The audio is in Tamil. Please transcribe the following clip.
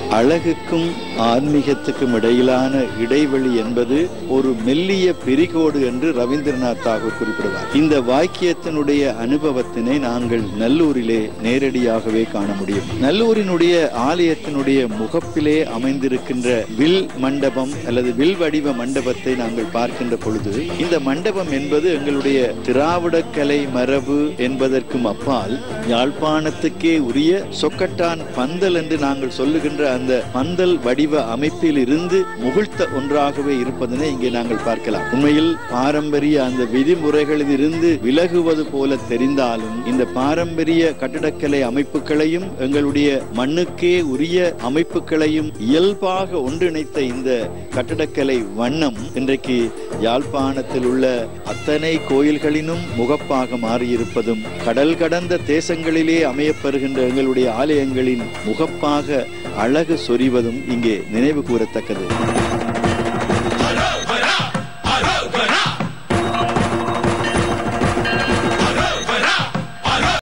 அழகுக்கும் ஆன்மீகத்துக்கும் இடையிலான இடைவெளி என்பது ஒரு மெல்லிய பிரிகோடு என்று ரவீந்திரநாத் தாகூர் குறிப்பிடுவார் இந்த வாக்கியத்தினுடைய அனுபவத்தினை நாங்கள் நல்லூரிலே நேரடியாகவே காண முடியும் நல்லூரினுடைய ஆலயத்தினுடைய முகப்பிலே அமைந்திருக்கின்ற வில் மண்டபம் அல்லது வில் வடிவ மண்டபத்தை நாங்கள் பார்க்கின்ற பொழுது இந்த மண்டபம் என்பது எங்களுடைய திராவிட கலை மரபு என்பதற்கும் அப்பால் யாழ்ப்பாணத்துக்கே உரிய சொக்கட்டான் பந்தல் என்று நாங்கள் சொல்லுகின்ற அந்த பந்தல் வடிவ அமைப்பில் இருந்து முகிழ்த்த ஒன்றாகவே இருப்பதனை இங்கே நாங்கள் பார்க்கலாம் உண்மையில் பாரம்பரிய அந்த விதிமுறைகளில் இருந்து விலகுவது போல தெரிந்தாலும் இந்த பாரம்பரிய கட்டிடக்கலை அமைப்புகளையும் எங்களுடைய மண்ணுக்கே உரிய அமைப்புகளையும் இயல்பாக ஒன்றிணைத்த இந்த கட்டிடக்கலை வண்ணம் இன்றைக்கு யாழ்ப்பாணத்தில் உள்ள அத்தனை கோயில்களினும் முகப்பாக மாறியிருப்பதும் கடல் கடந்த தேசங்களிலே அமையப்பெறுகின்ற எங்களுடைய ஆலயங்களின் முகப்பாக அழகு சொரிவதும் இங்கே நினைவு கூறத்தக்கது